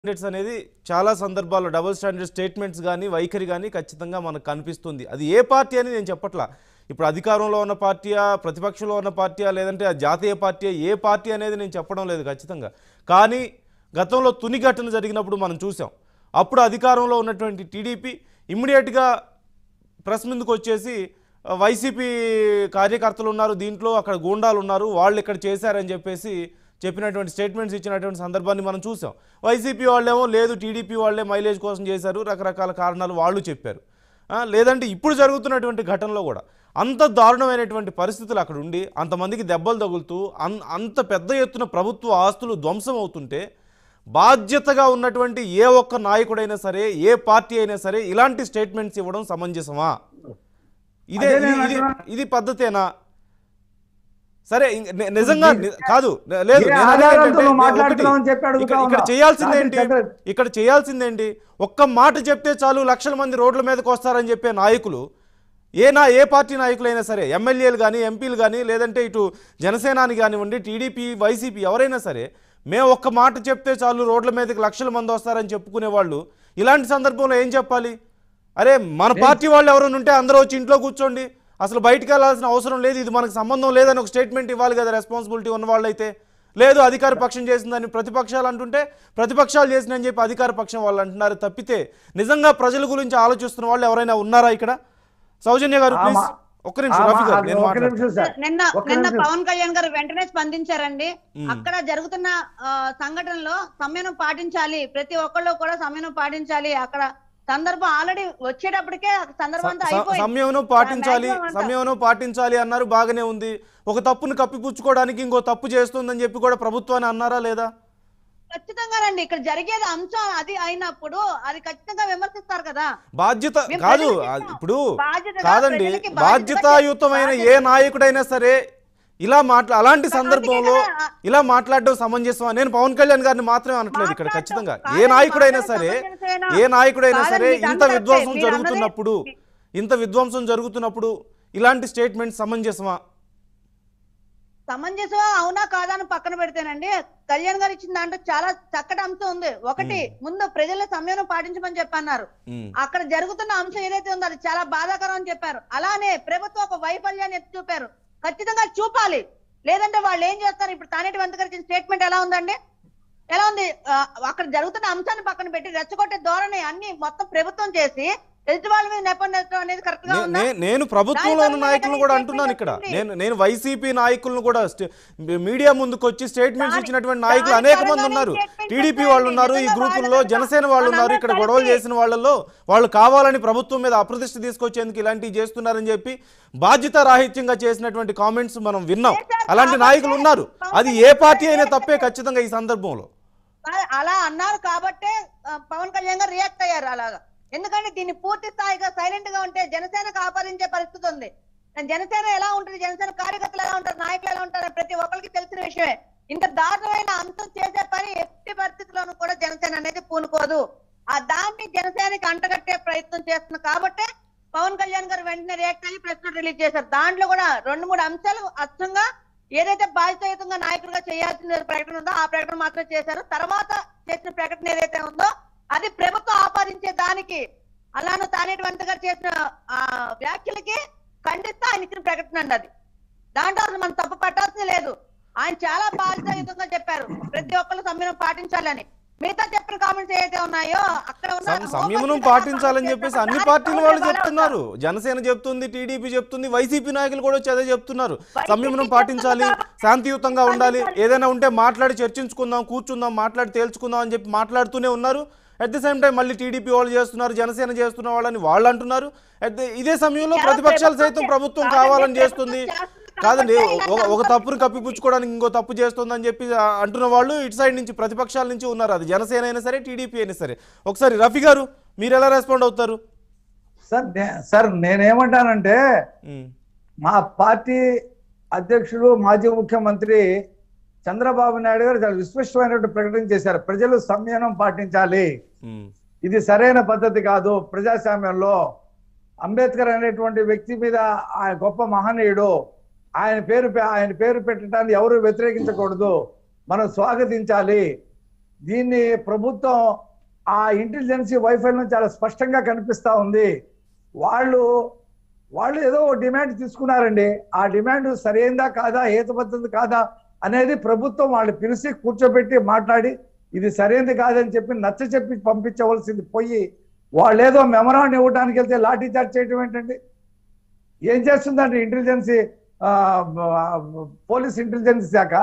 Standards అనేది చాలా సందర్భాల్లో డబుల్ స్టాండర్డ్ స్టేట్మెంట్స్ కానీ వైఖరి కానీ ఖచ్చితంగా మనకు కనిపిస్తుంది అది ఏ పార్టీ అని నేను చెప్పట్లా ఇప్పుడు అధికారంలో ఉన్న పార్టీయా ప్రతిపక్షంలో ఉన్న పార్టీయా లేదంటే ఆ జాతీయ పార్టీ ఏ పార్టీ అనేది నేను చెప్పడం లేదు ఖచ్చితంగా కానీ గతంలో తుని ఘటన జరిగినప్పుడు మనం చూసాం అప్పుడు అధికారంలో ఉన్నటువంటి టీడీపీ ఇమ్మీడియట్గా ప్రెస్ ముందుకు వచ్చేసి ఆ, వైసీపీ కార్యకర్తలు ఉన్నారు దీంట్లో అక్కడ గూండాలు ఉన్నారు వాళ్ళు ఇక్కడ చేశారని చెప్పేసి చెప్పినటువంటి స్టేట్మెంట్స్ ఇచ్చినటువంటి సందర్భాన్ని మనం చూసాం వైసీపీ వాళ్ళేమో లేదు టీడీపీ వాళ్ళే మైలేజ్ కోసం చేశారు రకరకాల కారణాలు వాళ్ళు చెప్పారు ఆ, లేదంటే ఇప్పుడు జరుగుతున్నటువంటి ఘటనలో కూడా అంత దారుణమైనటువంటి పరిస్థితులు అక్కడ ఉండి అంతమందికి దెబ్బలు తగులుతూ అన్ అంత పెద్ద ఎత్తున ప్రభుత్వ ఆస్తులు ధ్వంసం అవుతుంటే బాధ్యతగా ఉన్నటువంటి ఏ ఒక్క నాయకుడైనా సరే ఏ పార్టీ అయినా సరే ఇలాంటి స్టేట్మెంట్స్ ఇవ్వడం సమంజసమా ఇదే అదే ఇది- నేను ఇది అంటున్నా. ఇది పద్ధతేనా సరే ఇంక ని- నిజంగా ని- కాదు నే- లేదు ఏ నేను అనేది ఆధారాలతో ఏంటంటే, నువ్వు నేను మాట్లాడుతున్నావు అని ఒకటి, చెప్పి అడుగుతా ఇక్కడ- ఇక్కడ ఉన్నా. చేయాల్సిందేంటి రాత్రి చంద్ర- ఇక్కడ చేయాల్సిందేంటి ఒక్క మాట చెప్తే చాలు లక్షల మంది రోడ్ల మీదకి వస్తారని చెప్పే నాయకులు ఏ నా ఏ పార్టీ నాయకులైనా సరే ఎమ్మెల్యేలు కానీ ఎంపీలు కానీ లేదంటే ఇటు జనసేనాని కానివ్వండి టీడీపీ వైసీపీ ఎవరైనా సరే మేము ఒక్క మాట చెప్తే చాలు రోడ్ల మీదకి లక్షల మంది వస్తారని చెప్పుకునే వాళ్ళు ఇలాంటి సందర్భంలో ఏం చెప్పాలి అరే మన పార్టీ వాళ్ళు ఎవరైనా ఉంటే అందరూ వచ్చి ఇంట్లో కూర్చోండి అసలు బయటికి వెళ్ళాల్సిన అవసరం లేదు ఇది మనకు సంబంధం లేదని ఒక స్టేట్మెంట్ ఇవ్వాలి కదా రెస్పాన్సిబిలిటీ ఉన్న వాళ్ళైతే లేదు అధికార పక్షం చేసిందని ప్రతిపక్షాలు అంటుంటే ప్రతిపక్షాలు చేసిందని చెప్పి అధికార పక్షం వాళ్ళు అంటున్నారు తప్పితే నిజంగా ప్రజల గురించి ఆలోచిస్తున్న వాళ్ళు ఎవరైనా ఉన్నారా ఇక్కడ సౌజన్య గారు ఆమా. ప్లీజ్ ఒక్క నిమిషం ఆమా, రఫీ గారు అది నేను ఒక్క మాట్లాడతాను. నిమిషం సార్ నిన్న ఒక్క నిన్న నిమిషం. పవన్ కళ్యాణ్ గారు వెంటనే స్పందించారండి మ్మ్. అక్కడ జరుగుతున్న ఆ, సంఘటనలో సమయం పాటించాలి ప్రతి ఒక్కళ్ళు కూడా సమయం పాటించాలి అక్కడ సందర్భం ఆల్రెడీ వచ్చేటప్పటికే ఆ సందర్భం అంతా స- అయిపోయింది సంయమనం పాటించాలి Maximum అంతా. సంయమనం పాటించాలి అన్నారు బాగానే ఉంది ఒక తప్పును కప్పిపుచ్చుకోవడానికి ఇంకో తప్పు చేస్తుందని చెప్పి కూడా ప్రభుత్వాన్ని అన్నారా లేదా ఖచ్చితంగానండి ఇక్కడ జరిగేది అంశం అది అయినప్పుడు అది ఖచ్చితంగా విమర్శిస్తారు కదా బాధ్యత మేము కాదు ప్రజలకి ఆ, ఇస్తాం. ఇప్పుడు బాధ్యతగా కాదండి ప్రజలకి బాధ్యతగా బాధ్యతాయుతమైన ఏ బాధ్యత- నాయకుడైనా సరే ఇలా మాట్లా అలాంటి అందుకే సందర్భంలో కదా, ఇలా మాట్లాడడం సమంజసం నేను పవన్ కళ్యాణ్ గారిని మాత్రమే అనట్లేదు ఇక్కడ మాట్లాడటం ఖచ్చితంగా ఏ కాదండి, నాయకుడైనా మాట్లాడటం సరే సమంజసమేనా? ఏ నాయకుడైనా కాదండి, సరే ఇది ఇంత అంతా విధ్వంసం మీరు అన్నది- జరుగుతున్నప్పుడు ఇంత విధ్వంసం జరుగుతున్నప్పుడు ఇలాంటి స్టేట్మెంట్ సమంజసమా సమంజసం అవునా కాదా అని పక్కన పెడితేనండి కళ్యాణ్ గారు ఇచ్చిన దాంట్లో చాలా చక్కటి అంశం ఉంది ఒకటి ముందు ప్రజల సమయం పాటించమని చెప్పన్నారు ఉమ్, అక్కడ జరుగుతున్న అంశం ఏదైతే ఉందో అది చాలా బాధాకరం అని చెప్పారు అలానే ప్రభుత్వం ఒక వైఫల్యాన్ని ఎత్తి చూపారు ఖచ్చితంగా చూపాలి లేదంటే వాళ్ళు ఏం చేస్తారు ఇప్పుడు తానేటి వంత గారు ఇచ్చిన స్టేట్మెంట్ ఎలా ఉందండి ఎలా ఉంది ఆ, అక్కడ జరుగుతున్న అంశాన్ని పక్కన పెట్టి రెచ్చగొట్టే ధోరణి అన్ని మొత్తం ప్రభుత్వం చేసి ఎదుటి వాళ్ళ మీద నెపం నెట్టడం అనేది కరెక్ట్ గా నే- ఉందా నే- నేను ప్రభుత్వంలో ఉన్న దాని నాయకులను వల్ల కూడా ఏదైనా అంటున్నాను ఇక్కడ statement నేను నేను వైసీపీ నాయకులను కూడా స్టే- మీడియా ముందుకు వచ్చి స్టేట్మెంట్స్ దాని- ఇచ్చినటువంటి నాయకులు దాని అనేక మంది పరంగానే ఉన్నారు statement టీడీపీ చెప్పండి. వాళ్ళు ఉన్నారు ఈ నిజంగా గ్రూపుల్లో వాళ్ళు జనసేన వాళ్ళు ఉన్నారు ఇక్కడ మనందరం గొడవలు కలిసి- చేసిన వాళ్ళల్లో వాళ్ళు కావాలని ప్రభుత్వం మీద అప్రతిష్ట తీసుకొచ్చేందుకు ఇలాంటివి చేస్తున్నారని చెప్పి బాధ్యత రాహిత్యంగా చేసినటువంటి కామెంట్స్ మనం విన్నాం చేశారు అలాంటి కాబట్టి నాయకులు ఉన్నారు పవన్ అది ఏ పార్టీ అయినా తప్పే ఖచ్చితంగా ఈ సందర్భంలో ఆ- అలా అన్నారు కాబట్టే ఆ, పవన్ కళ్యాణ్ గారు రియాక్ట్ అయ్యారు అలాగా ఎందుకంటే దీన్ని పూర్తి స్థాయిగా సైలెంట్ గా ఉంటే జనసేనకు ఆపాదించే పరిస్థితి ఉంది జనసేన ఎలా ఉంటుంది జనసేన కార్యకర్తలు ఎలా ఉంటారు నాయకులు ఎలా ఉంటారు ప్రతి ఒక్కరికి తెలిసిన విషయమే ఇంత దారుణమైన అంశం చేసే పని ఎట్టి పరిస్థితుల్లోనూ కూడా జనసేన అనేది పూనుకోదు ఆ దాన్ని జనసేనకి అంటగట్టే ప్రయత్నం చేస్తుంది కాబట్టి పవన్ కళ్యాణ్ గారు వెంటనే రియాక్ట్ అయ్యి ప్రెస్ నోట్ రిలీజ్ చేశారు దాంట్లో కూడా రెండు మూడు అంశాలు అచ్చంగా ఏదైతే బాధ్యతాయుతంగా నాయకుడిగా చేయాల్సిన ప్రకటన ఉందో ఆ ప్రకటన మాత్రం చేశారు తర్వాత చేసిన ప్రకటన ఏదైతే ఉందో అది ప్రభుత్వం ఆపాదించే దానికి అలాను తానేటి వంత గారు చేసిన ఆ వ్యాఖ్యలకి ఖండిస్తూ ఆయన ఇచ్చిన ప్రకటన అండి అది దాంట్లో అసలు మనం తప్పు పట్టాల్సింది లేదు ఆయన చాలా బాధ్యతాయుతంగా చెప్పారు ప్రతి ఒక్కరు సంయమనం పాటించాలని మిగతా చెప్పిన కామెంట్స్ ఏదైతే ఉన్నాయో అక్కడ ఉన్న సం- సంయమనం హోంమంత్రి పాటించాలని చెప్పేసి అన్ని దానికి పార్టీల వాళ్ళు వాళ్ళే చెప్తున్నారు జనసేన చెప్తుంది టీడీపీ చెప్తుంది వైసీపీ నాయకులు కూడా వచ్చి అదే చెప్తున్నారు సంయమనం చెప్తుంది పాటించాలి కాబట్టి శాంతియుతంగా ఉండాలి పాటించాలి. ఏదైనా ఉంటే మాట్లాడి చర్చించుకుందాం కూర్చుందాం మాట్లాడి తేల్చుకుందాం అని చెప్పి మాట్లాడుతూనే ఉన్నారు అట్ ది సేమ్ టైం మళ్ళీ టీడీపీ వాళ్ళు చేస్తున్నారు జనసేన చేస్తున్న వాళ్ళని వాళ్ళు అంటున్నారు at the- ఇదే సమయంలో చాలా ప్రతిపక్షాలు ప్రభుత్వం సైతం చే- ప్రభుత్వం కాదండి, కావాలని ప్రభుత్వం చేస్తుంది చేస్తుంది కాదండి కాబట్టి ఒక ఇలాంటి ఒక అంశాలు తప్పును కప్పిపుచ్చుకోవడానికి ఇంకో తప్పు చేస్తుందని చెప్పి ఆ, అంటున్న వాళ్ళు ఇటు సైడ్ నుంచి ప్రతిపక్షాల నుంచి ఉన్నారు అది జనసేన అయినా సరే టీడీపీ అయినా సరే ఒకసారి రఫీ గారు మీరు ఎలా రెస్పాండ్ అవుతారు సార్ నే- సార్ నేనేమంటానంటే ఉమ్, మా పార్టీ అధ్యక్షుడు మాజీ ముఖ్యమంత్రి చంద్రబాబు నాయుడు గారు చాలా విస్పష్టమైనటువంటి ప్రకటన చేశారు ప్రజలు సంయమనం పాటించాలి ఉమ్, ఇది సరైన పద్ధతి కాదు ప్రజాస్వామ్యంలో అంబేద్కర్ అనేటువంటి వ్యక్తి మీద ఆయన గొప్ప మహనీయుడు ఆయన పేరు పె- ఆయన పేరు పెట్టడానికి ఎవరు వ్యతిరేకించకూడదు మనం స్వాగతించాలి దీన్ని ప్రభుత్వం ఆ ఇంటెలిజెన్సీ వైఫల్యం చాలా స్పష్టంగా కనిపిస్తా ఉంది వాళ్ళు వాళ్ళు ఏదో ఓ డిమాండ్ తీసుకున్నారండి ఆ డిమాండ్ సరైందా కాదా హేతుబద్ధత కాదా అనేది ప్రభుత్వం వాళ్ళు పిలిచి కూర్చోబెట్టి మాట్లాడి ఇది సరైనది కాదని చెప్పి నచ్చ చెప్పి పంపించవలసింది పోయి వాళ్ళు ఏదో మెమరాండ్ ఇవ్వడానికి వెళ్తే లాఠీ చార్జ్ చేయడం ఏంటండి ఏం చేస్తుందండి ఇంటెలిజెన్సీ ఆ, ఆ, పోలీస్ ఇంటెలిజెన్స్ శాఖ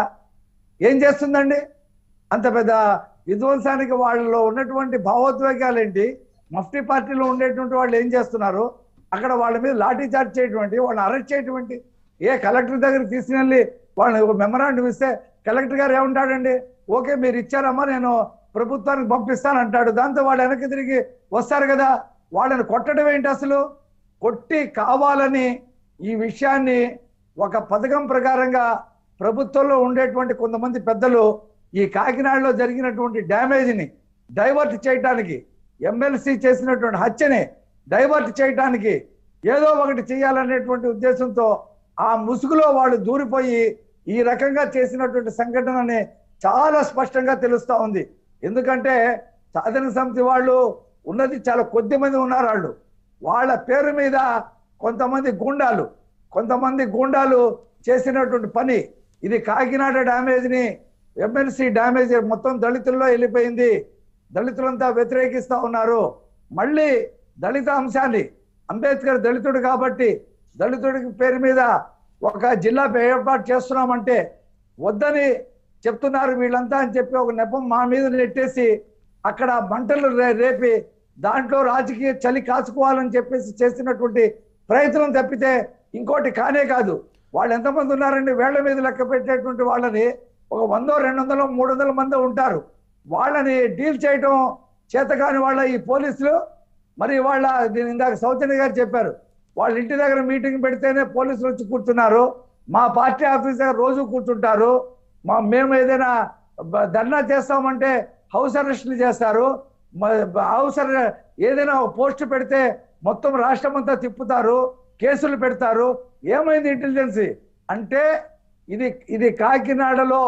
ఏం చేస్తుందండి అంత పెద్ద విధ్వంసానికి వాళ్ళలో ఉన్నటువంటి భావోద్వేగాలు ఏంటి మఫ్టీ పార్టీలో ఉండేటువంటి వాళ్ళు ఏం చేస్తున్నారు అక్కడ వాళ్ళ మీద లాఠీ చార్జ్ చేయటువంటి వాళ్ళని అరెస్ట్ చేయటువంటి ఏ కలెక్టర్ దగ్గరికి తీసుకెళ్ళి వాళ్ళని ఒక మెమరాండం ఇస్తే కలెక్టర్ గారు ఏమంటాడండి ఓకే మీరు ఇచ్చారమ్మా నేను ప్రభుత్వానికి పంపిస్తాను అంటాడు దాంతో వాళ్ళు వెనక్కి తిరిగి వస్తారు కదా వాళ్ళని కొట్టడం ఏంటి అసలు కొట్టి కావాలని ఈ విషయాన్ని ఒక పథకం ప్రకారంగా ప్రభుత్వంలో ఉండేటువంటి కొంతమంది పెద్దలు ఈ కాకినాడలో జరిగినటువంటి డ్యామేజ్ని డైవర్ట్ చేయటానికి ఎమ్మెల్సీ చేసినటువంటి హత్యని డైవర్ట్ చేయటానికి ఏదో ఒకటి చేయాలనేటువంటి ఉద్దేశంతో ఆ ముసుగులో వాళ్ళు దూరిపోయి ఈ రకంగా చేసినటువంటి సంఘటనని చాలా స్పష్టంగా తెలుస్తా ఉంది ఎందుకంటే సాధన సమితి వాళ్ళు ఉన్నది చాలా కొద్ది మంది ఉన్నారు వాళ్ళు వాళ్ళ పేరు మీద కొంతమంది గూండాలు కొంతమంది గూండాలు చేసినటువంటి పని ఇది కాకినాడ డ్యామేజ్ని ఎమ్మెల్సీ డ్యామేజ్ మొత్తం దళితుల్లో వెళ్ళిపోయింది దళితులంతా వ్యతిరేకిస్తా ఉన్నారు మళ్ళీ దళిత అంశాన్ని అంబేద్కర్ దళితుడు కాబట్టి దళితుడికి పేరు మీద ఒక జిల్లా ఏర్పాటు చేస్తున్నామంటే వద్దని చెప్తున్నారు వీళ్ళంతా అని చెప్పి ఒక నెపం మా మీద నెట్టేసి అక్కడ మంటలు రే- రేపి దాంట్లో రాజకీయ చలి కాచుకోవాలని చెప్పేసి చేసినటువంటి ప్రయత్నం తప్పితే ఇంకోటి కానే కాదు వాళ్ళు ఎంతమంది ఉన్నారండి వేళ్ల మీద లెక్క పెట్టేటువంటి వాళ్ళని ఒక వందో రెండు వందలు మూడు వందల మంది ఉంటారు వాళ్ళని డీల్ చేయటం చేతకాని వాళ్ళ ఈ పోలీసులు మరి వాళ్ళ దీని ఇందాక సౌజన్య గారు చెప్పారు వాళ్ళ ఇంటి దగ్గర మీటింగ్ పెడితేనే పోలీసులు వచ్చి కూర్చున్నారు మా పార్టీ ఆఫీస్ దగ్గర రోజు కూర్చుంటారు మా మేము ఏదైనా బ- ధర్నా చేస్తామంటే హౌస్ అరెస్టులు చేస్తారు మ- బ- హౌస్ అరె- ఏదైనా పోస్ట్ పెడితే మొత్తం రాష్ట్రం అంతా తిప్పుతారు కేసులు పెడతారు ఏమైంది ఇంటెలిజెన్సీ అంటే ఇది ఇది కాకినాడలో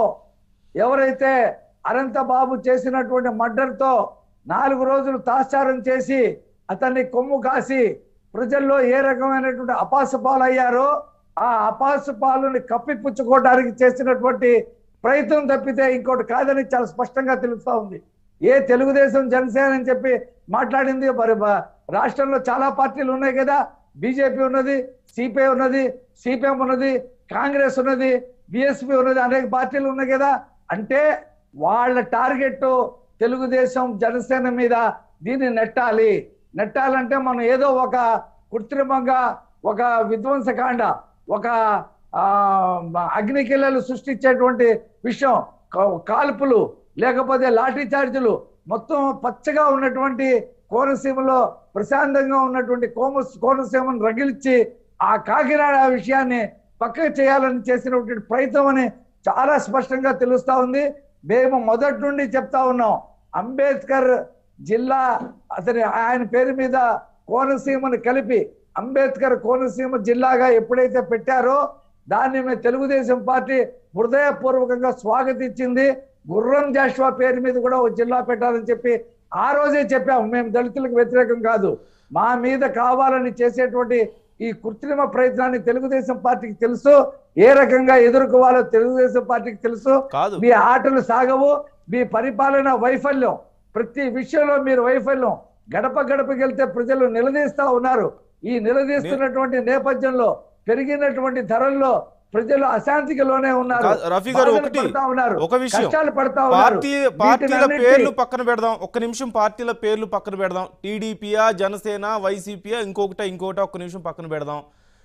ఎవరైతే అనంత బాబు చేసినటువంటి మర్డర్తో నాలుగు రోజులు తాత్సారం చేసి అతన్ని కొమ్ము కాసి ప్రజల్లో ఏ రకమైనటువంటి అపాస పాలయ్యారో ఆ అపాస పాలని కప్పిపుచ్చుకోవడానికి చేసినటువంటి ప్రయత్నం తప్పితే ఇంకోటి కాదని చాలా స్పష్టంగా తెలుస్తా ఉంది ఏ తెలుగుదేశం జనసేన అని చెప్పి మాట్లాడింది మరి బ- రాష్ట్రంలో చాలా పార్టీలు ఉన్నాయి కదా బీజేపీ ఉన్నది సిపిఐ ఉన్నది సిపిఎం ఉన్నది కాంగ్రెస్ ఉన్నది బిఎస్పి ఉన్నది అనేక పార్టీలు ఉన్నాయి కదా అంటే వాళ్ళ టార్గెట్ తెలుగుదేశం జనసేన మీద దీన్ని నెట్టాలి నెట్టాలంటే మనం ఏదో ఒక కృత్రిమంగా ఒక విధ్వంసకాండ ఒక ఆ, అగ్నికిల్లలు సృష్టించేటువంటి విషయం కా- కాల్పులు లేకపోతే లాఠీ చార్జీలు మొత్తం పచ్చగా ఉన్నటువంటి కోనసీమలో ప్రశాంతంగా ఉన్నటువంటి కోమ కోనసీమను రగిల్చి ఆ కాకినాడ విషయాన్ని పక్కకు చేయాలని చేసినటువంటి ప్రయత్నం అని చాలా స్పష్టంగా తెలుస్తా ఉంది మేము మొదటి నుండి చెప్తా ఉన్నాం అంబేద్కర్ జిల్లా అతని ఆయన పేరు మీద కోనసీమను కలిపి అంబేద్కర్ కోనసీమ జిల్లాగా ఎప్పుడైతే పెట్టారో దాన్ని మేము తెలుగుదేశం పార్టీ హృదయపూర్వకంగా స్వాగతించింది గుర్రం జాషువా పేరు మీద కూడా ఒక జిల్లా పెట్టాలని చెప్పి ఆ రోజే చెప్పాము మేము దళితులకు వ్యతిరేకం కాదు మా మీద కావాలని చేసేటువంటి ఈ కృత్రిమ ప్రయత్నాన్ని తెలుగుదేశం పార్టీకి తెలుసు ఏ రకంగా ఎదుర్కోవాలో తెలుగుదేశం పార్టీకి తెలుసు కాదు మీ ఆటలు సాగవు మీ పరిపాలన వైఫల్యం ప్రతి విషయంలో మీరు వైఫల్యం గడప గడపకి వెళ్తే ప్రజలు నిలదీస్తా ఉన్నారు ఈ నిలదీస్తున్నటువంటి నేపథ్యంలో పెరిగినటువంటి ధరల్లో ప్రజలు అశాంతికి లోనే ఉన్నారు కాదు, రఫీ గారు బాధలు ఒకటి పడతా ఉన్నారు ఒక విషయం కష్టాలు పడతా ఉన్నారు పార్టీ పార్టీల వీటినన్నిటి- పేర్లు పక్కన పెడదాం ఒక్క నిమిషం పార్టీల పేర్లు పక్కన పెడదాం టీడీపీయా జనసేన వైసీపీయా ఇంకొకట ఇంకొకట ఒక్క నిమిషం పక్కన పెడదాం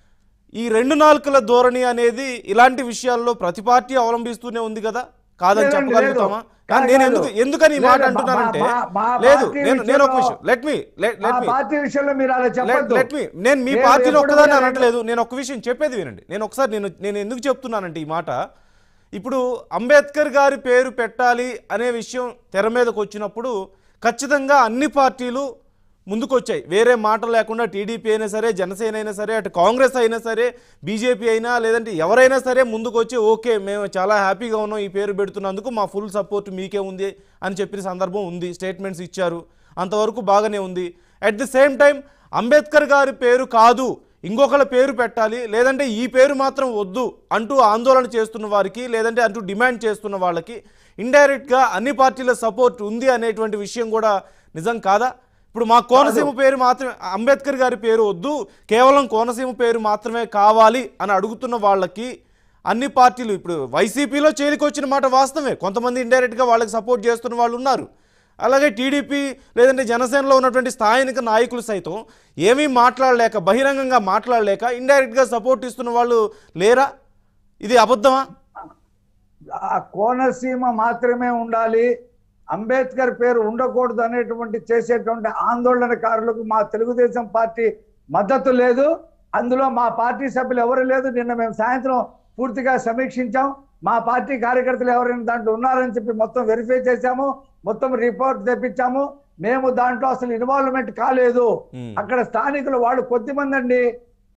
ఈ రెండు నాలుకల ధోరణి అనేది ఇలాంటి విషయాల్లో ప్రతి పార్టీ అవలంబిస్తూనే ఉంది కదా కాదని లేదండి, చెప్పగలుగుతామా లేదు. కానీ నేను కాదు. ఎందుకు ఎందుకని ఈ మాట లేదు, మా- అంటున్నానంటే మా- మా లేదు పార్టీ నేను నేను ఒక విషయంలో- విషయం లెట్ మీ లెట్ ఆ మీ పార్టీ విషయంలో మీరు అలా చెప్పొద్దు లెట్ మీ నేను మీ నేను పార్టీలో ఎప్పుడు ఒక్కదాన్ని కూడా అనట్లేదు నేను ఒక విషయం చెప్పేది వినండి నేను ఒకసారి నేను నేను ఎందుకు చెప్తున్నానంటే ఈ మాట ఇప్పుడు అంబేద్కర్ గారి పేరు పెట్టాలి అనే విషయం తెర మీదకి వచ్చినప్పుడు ఖచ్చితంగా అన్ని పార్టీలు ముందుకొచ్చాయి వేరే మాట లేకుండా టీడీపీ అయినా సరే జనసేన అయినా సరే అటు కాంగ్రెస్ అయినా సరే బీజేపీ అయినా లేదంటే ఎవరైనా సరే ముందుకొచ్చి ఓకే మేము చాలా హ్యాపీగా ఉన్నాం ఈ పేరు పెడుతున్నందుకు మా ఫుల్ సపోర్ట్ మీకే ఉంది అని చెప్పిన సందర్భం ఉంది స్టేట్మెంట్స్ ఇచ్చారు అంతవరకు బాగానే ఉంది at the same time Ambedkar గారి పేరు కాదు ఇంకొకళ్ళ పేరు పెట్టాలి లేదంటే ఈ పేరు మాత్రం వద్దు అంటూ ఆందోళన చేస్తున్న వారికి లేదంటే అంటూ డిమాండ్ చేస్తున్న వాళ్ళకి ఇండైరెక్ట్గా అన్ని పార్టీల సపోర్ట్ ఉంది అనేటువంటి విషయం కూడా నిజం కాదా ఇప్పుడు మా కోనసీమ పేరు మాత్రమే అంబేద్కర్ గారి పేరు వద్దు కేవలం కోనసీమ పేరు మాత్రమే కావాలి అని అడుగుతున్న వాళ్ళకి అన్ని పార్టీలు ఇప్పుడు వైసీపీలో చేరికొచ్చిన మాట వాస్తవమే కొంతమంది ఇండైరెక్ట్గా వాళ్ళకి సపోర్ట్ చేస్తున్న వాళ్ళు ఉన్నారు అలాగే టీడీపీ లేదంటే జనసేనలో ఉన్నటువంటి స్థానిక నాయకులు సైతం ఏమీ మాట్లాడలేక బహిరంగంగా మాట్లాడలేక ఇండైరెక్ట్గా సపోర్ట్ ఇస్తున్న వాళ్ళు లేరా ఇది అబద్ధమా ఆ కోనసీమ మాత్రమే ఉండాలి అంబేద్కర్ పేరు ఉండకూడదు అనేటువంటి చేసేటువంటి ఆందోళనకారులకు మా తెలుగుదేశం పార్టీ మద్దతు లేదు అందులో మా పార్టీ సభ్యులు ఎవరు లేదు నిన్న మేము సాయంత్రం పూర్తిగా సమీక్షించాం మా పార్టీ కార్యకర్తలు ఎవరైనా దాంట్లో ఉన్నారని చెప్పి మొత్తం వెరిఫై చేశాము మొత్తం రిపోర్ట్ తెప్పించాము మేము దాంట్లో అసలు ఇన్వాల్వ్మెంట్ కాలేదు మ్మ్. అక్కడ స్థానికులు వాళ్ళు కొద్ది మంది అండి